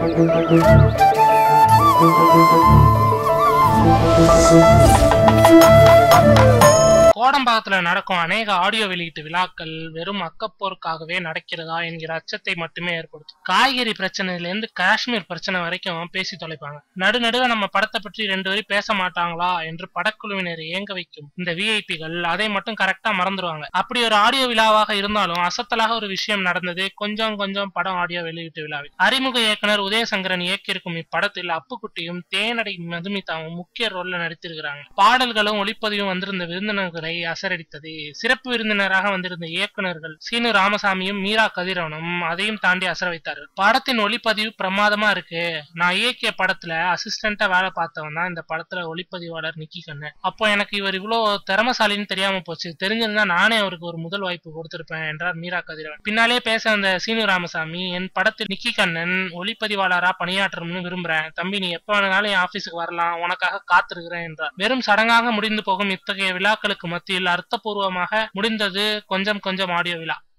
கோடம்பாக்கத்துல நடக்கும் அநேக ஆடியோ வெளியீட்டு விழாக்கள் வெறும் அக்கப்போருக்காகவே நடக்கிறதா என்கிற அச்சத்தை மட்டுமே ஏற்படுத்தும் காய்கறி பிரச்சனையில இருந்து காஷ்மீர் பிரச்சனை வரைக்கும் பேசி தொலைப்பாங்க நடுநடுக நம்ம படத்தை பற்றி ரெண்டு வரி பேச மாட்டாங்களா என்று படக்குழுவினர் ஏங்க வைக்கும் இந்த விஐபிகள் அதை மட்டும் கரெக்டா மறந்துடுவாங்க அப்படி ஒரு ஆடியோ விழாவாக இருந்தாலும் அசத்தலாக ஒரு விஷயம் நடந்தது கொஞ்சம் கொஞ்சம் படம் ஆடியோ வெளியீட்டு விழாவில் அறிமுக இயக்குனர் உதயசங்கரன் இயக்கியிருக்கும் இப்படத்தில் அப்புக்குட்டியும் தேனடை மதுமிதாவும் முக்கிய ரோல்ல நடித்திருக்கிறாங்க பாடல்களும் ஒளிப்பதிவும் வந்திருந்த விருந்தினர்களை அசரடித்தது சிறப்பு விருந்தினராக வந்திருந்த இயக்குனர்கள் சீனு ராமசாமியும் மீரா கதிரவனும் அதையும் தாண்டி அசர வைத்தார்கள் படத்தின் ஒளிப்பதிவு பிரமாதமா இருக்கு நான் இயக்கிய படத்துல அசிஸ்டண்டா வேலை பார்த்தவன் தான் இந்த படத்துல ஒளிப்பதிவாளர் நிக்கி கண்ணன் அப்போ எனக்கு இவர் இவ்வளவு திறமசாலின்னு தெரியாம போச்சு தெரிஞ்சிருந்தா நானே அவருக்கு ஒரு முதல் வாய்ப்பு கொடுத்திருப்பேன் என்றார் மீரா கதிரவன் பின்னாலே பேச வந்த சீனு ராமசாமி என் படத்தில் நிக்கி கண்ணன் ஒளிப்பதிவாளரா பணியாற்றணும்னு விரும்புறேன் தம்பி நீ எப்ப வேணாலும் என் ஆபீஸுக்கு வரலாம் உனக்காக காத்திருக்கிறேன் என்றார் வெறும் சடங்காக முடிந்து போகும் இத்தகைய விழாக்களுக்கு மத்தியில் அர்த்தபூர்வமாக முடிந்தது கொஞ்சம் கொஞ்சம் ஆடியோ விழா